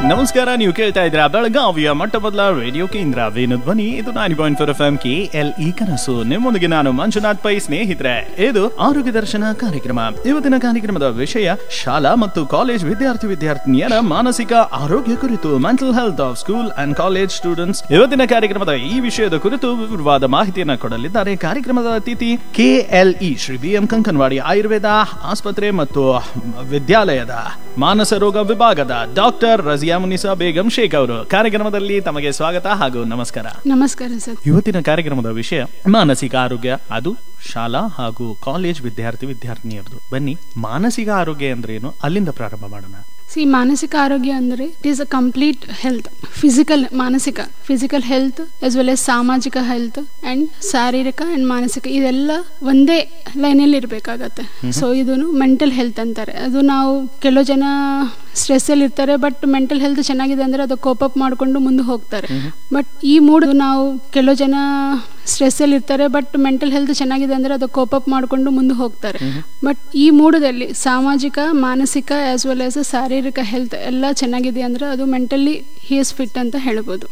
ನಮಸ್ಕಾರ ನೀವು ಕೇಳ್ತಾ ಇದ್ದೀರಾ ಬೆಳಗಾವಿಯ ಮೊಟ್ಟ ಮೊದಲ ರೇಡಿಯೋ ಕೇಂದ್ರ ವೇಣು ಧ್ವನಿ ಇದು nine point four F M K L E ಕನಸು ನಿಮ್ಮೊಂದಿಗೆ ನಾನು ಮಂಜುನಾಥ್ ಪೈ ಸ್ನೇಹಿತರೆ ಇದು ಆರೋಗ್ಯ ದರ್ಶನ ಕಾರ್ಯಕ್ರಮ ಇವತ್ತಿನ ಕಾರ್ಯಕ್ರಮದ ವಿಷಯ ಶಾಲಾ ಮತ್ತು ಕಾಲೇಜ್ ವಿದ್ಯಾರ್ಥಿ ವಿದ್ಯಾರ್ಥಿನಿಯರ ಮಾನಸಿಕ ಆರೋಗ್ಯ ಕುರಿತು mental health of school and college students ಇವತ್ತಿನ ಕಾರ್ಯಕ್ರಮದ ಈ ವಿಷಯದ ಕುರಿತು ವಿವರವಾದ ಮಾಹಿತಿಯನ್ನು ಕೊಡಲಿದ್ದಾರೆ ಕಾರ್ಯಕ್ರಮದ ಅತಿಥಿ KLE Shri B M Kankanawadi Ayurveda ಆಸ್ಪತ್ರೆ ಮತ್ತು ವಿದ್ಯಾಲಯದ ಮಾನಸ ರೋಗ ವಿಭಾಗದ ಡಾಕ್ಟರ್ ರಜಿಯಾ ಮುನಿಸಾ ಬೇಗಂ ಶೇಖ್ ಅವರು ಕಾರ್ಯಕ್ರಮದಲ್ಲಿ ತಮಗೆ ಸ್ವಾಗತ ಹಾಗೂ ನಮಸ್ಕಾರ ನಮಸ್ಕಾರ ಸರ್ ಇವತ್ತಿನ ಕಾರ್ಯಕ್ರಮದ ವಿಷಯ ಮಾನಸಿಕ ಆರೋಗ್ಯ ಅದು ಶಾಲಾ ಹಾಗೂ ಕಾಲೇಜ್ ವಿದ್ಯಾರ್ಥಿ ವಿದ್ಯಾರ್ಥಿನಿಯರದು ಬನ್ನಿ ಮಾನಸಿಕ ಆರೋಗ್ಯ ಅಂದ್ರೆ ಏನು ಅಲ್ಲಿಂದ ಪ್ರಾರಂಭ ಮಾಡೋಣ ಸಿ ಮಾನಸಿಕ ಆರೋಗ್ಯ ಅಂದರೆ it is a complete health physical ಮಾನಸಿಕ physical health as well as ಸಾಮಾಜಿಕ ಹೆಲ್ತ್ ಆ್ಯಂಡ್ ಶಾರೀರಿಕ ಆ್ಯಂಡ್ ಮಾನಸಿಕ ಇದೆಲ್ಲ ಒಂದೇ ಲೈನಲ್ಲಿ ಇರಬೇಕಾಗತ್ತೆ ಸೊ ಇದನ್ನು ಮೆಂಟಲ್ ಹೆಲ್ತ್ ಅಂತಾರೆ ಅದು ನಾವು ಕೆಲವು ಜನ ಸ್ಟ್ರೆಸ್ಸಲ್ಲಿ ಇರ್ತಾರೆ ಬಟ್ ಮೆಂಟಲ್ ಹೆಲ್ತ್ ಚೆನ್ನಾಗಿದೆ ಅಂದರೆ ಅದು ಕೋಪ್ ಅಪ್ ಮಾಡಿಕೊಂಡು ಮುಂದೆ ಹೋಗ್ತಾರೆ ಬಟ್ ಈ ಮೂಡು ನಾವು ಕೆಲವು ಜನ ಸ್ಟ್ರೆಸ್ಸಲ್ಲಿ ಇರ್ತಾರೆ ಬಟ್ ಮೆಂಟಲ್ ಹೆಲ್ತ್ ಚೆನ್ನಾಗಿದೆ ಅಂದರೆ ಅದು ಕೋಪ್ ಅಪ್ ಮಾಡಿಕೊಂಡು ಮುಂದೆ ಹೋಗ್ತಾರೆ ಬಟ್ ಈ ಮೂಡದಲ್ಲಿ ಸಾಮಾಜಿಕ ಮಾನಸಿಕ ಆಸ್ ವೆಲ್ ಆಸ್ ಶಾರೀರಿಕ ಹೆಲ್ತ್ ಎಲ್ಲ ಚೆನ್ನಾಗಿದೆ ಅಂದರೆ ಅದು ಮೆಂಟಲಿ ಹಿ ಇಸ್ ಫಿಟ್ ಅಂತ ಹೇಳ್ಬೋದು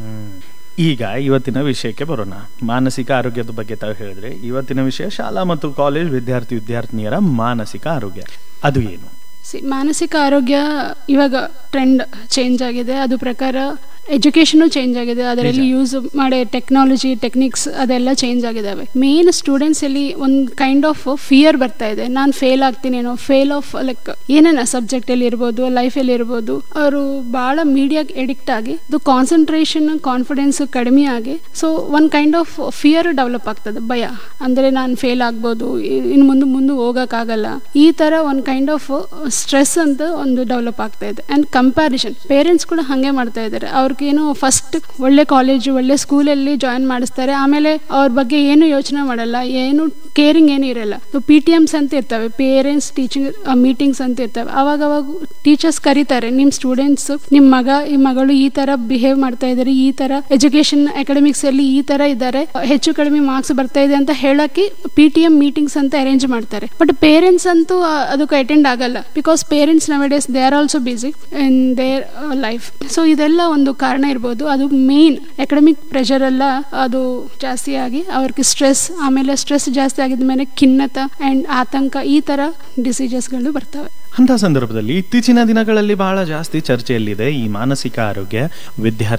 ಈಗ ಇವತ್ತಿನ ವಿಷಯಕ್ಕೆ ಬರೋಣ ಮಾನಸಿಕ ಆರೋಗ್ಯದ ಬಗ್ಗೆ ತಾವು ಹೇಳಿದ್ರೆ ಇವತ್ತಿನ ವಿಷಯ ಶಾಲಾ ಮತ್ತು ಕಾಲೇಜ್ ವಿದ್ಯಾರ್ಥಿ ವಿದ್ಯಾರ್ಥಿನಿಯರ ಮಾನಸಿಕ ಆರೋಗ್ಯ ಅದು ಏನು ಸಿ ಮಾನಸಿಕ ಆರೋಗ್ಯ ಇವಾಗ ಟ್ರೆಂಡ್ ಚೇಂಜ್ ಆಗಿದೆ ಅದು ಪ್ರಕಾರ ಎಜುಕೇಷನು ಚೇಂಜ್ ಆಗಿದೆ ಅದರಲ್ಲಿ ಯೂಸ್ ಮಾಡೋ ಟೆಕ್ನಾಲಜಿ ಟೆಕ್ನಿಕ್ಸ್ ಅದೆಲ್ಲ ಚೇಂಜ್ ಆಗಿದ್ದಾವೆ ಮೇನ್ ಸ್ಟೂಡೆಂಟ್ಸ್ ಅಲ್ಲಿ ಒಂದು ಕೈಂಡ್ ಆಫ್ ಫಿಯರ್ ಬರ್ತಾ ಇದೆ ನಾನು ಫೇಲ್ ಆಗ್ತೀನೇನೋ ಫೇಲ್ ಆಫ್ ಲೈಕ್ ಏನೇನ ಸಬ್ಜೆಕ್ಟ್ ಅಲ್ಲಿ ಇರ್ಬೋದು ಲೈಫಲ್ಲಿ ಇರ್ಬೋದು ಅವರು ಬಹಳ ಮೀಡಿಯಾ ಎಡಿಕ್ಟ್ ಆಗಿ ಅದು ಕಾನ್ಸಂಟ್ರೇಷನ್ ಕಾನ್ಫಿಡೆನ್ಸ್ ಕಡಿಮೆ ಆಗಿ ಸೊ ಒಂದು ಕೈಂಡ್ ಆಫ್ ಫಿಯರ್ ಡೆವಲಪ್ ಆಗ್ತದೆ ಭಯ ಅಂದ್ರೆ ನಾನು ಫೇಲ್ ಆಗ್ಬೋದು ಇನ್ನು ಮುಂದೆ ಮುಂದೆ ಹೋಗೋಕ್ಕಾಗಲ್ಲ ಈ ತರ ಒಂದು ಕೈಂಡ್ ಆಫ್ ಸ್ಟ್ರೆಸ್ ಅಂತ ಒಂದು ಡೆವಲಪ್ ಆಗ್ತಾ ಇದೆ ಅಂಡ್ ಕಂಪ್ಯಾರಿಸನ್ ಪೇರೆಂಟ್ಸ್ ಕೂಡ ಹಾಗೆ ಮಾಡ್ತಾ ಇದ್ದಾರೆ ಅವ್ರಿಗೇನು ಫಸ್ಟ್ ಒಳ್ಳೆ ಕಾಲೇಜು ಒಳ್ಳೆ ಸ್ಕೂಲಲ್ಲಿ ಜಾಯಿನ್ ಮಾಡಿಸ್ತಾರೆ ಆಮೇಲೆ ಅವ್ರ ಬಗ್ಗೆ ಏನು ಯೋಚನೆ ಮಾಡಲ್ಲ ಏನು ಕೇರಿಂಗ್ ಏನು ಇರಲ್ಲ ಪಿ ಟಿ ಎಮ್ಸ್ ಅಂತ ಇರ್ತವೆ ಪೇರೆಂಟ್ಸ್ ಟೀಚಿಂಗ್ ಮೀಟಿಂಗ್ಸ್ ಅಂತ ಇರ್ತವೆ ಅವಾಗ ಅವಾಗ ಟೀಚರ್ಸ್ ಕರೀತಾರೆ ನಿಮ್ಮ ಸ್ಟೂಡೆಂಟ್ಸ್ ನಿಮ್ಮ ಮಗ ಈ ಮಗಳು ಈ ತರ ಬಿಹೇವ್ ಮಾಡ್ತಾ ಇದ್ದಾರೆ ಈ ತರ ಎಜುಕೇಶನ್ ಅಕಾಡೆಮಿಕ್ಸ್ ಅಲ್ಲಿ ಈ ತರ ಇದ್ದಾರೆ ಹೆಚ್ಚು ಕಡಿಮೆ ಮಾರ್ಕ್ಸ್ ಬರ್ತಾ ಇದೆ ಅಂತ ಹೇಳಕ್ಕೆ ಪಿ ಟಿ ಎಂ ಮೀಟಿಂಗ್ಸ್ ಅಂತ ಅರೇಂಜ್ ಮಾಡ್ತಾರೆ ಬಟ್ ಪೇರೆಂಟ್ಸ್ ಅಂತೂ ಆ, ಅದಕ್ಕೆ ಅಟೆಂಡ್ ಆಗಲ್ಲ because parents nowadays they are also busy in their life so ಇದೆಲ್ಲ ಒಂದು ಕಾರಣ ಇರ್ಬೋದು ಅದು ಮೇನ್ ಅಕಾಡೆಮಿಕ್ ಪ್ರೆಷರ್ ಎಲ್ಲ ಅದು ಜಾಸ್ತಿ ಆಗಿ ಅವ್ರಿಗೆ ಸ್ಟ್ರೆಸ್ ಆಮೇಲೆ ಸ್ಟ್ರೆಸ್ ಜಾಸ್ತಿ ಆಗಿದ ಮೇಲೆ ಖಿನ್ನತ ಅಂಡ್ ಆತಂಕ ಈ ತರ ಡಿಸೀಸಸ್ಗಳು ಬರ್ತವೆ ಅಂತ ಸಂದರ್ಭದಲ್ಲಿ ಇತ್ತೀಚಿನ ದಿನಗಳಲ್ಲಿ ಬಹಳ ಜಾಸ್ತಿ ಚರ್ಚೆಯಲ್ಲಿದೆ ಈ ಮಾನಸಿಕ ಆರೋಗ್ಯ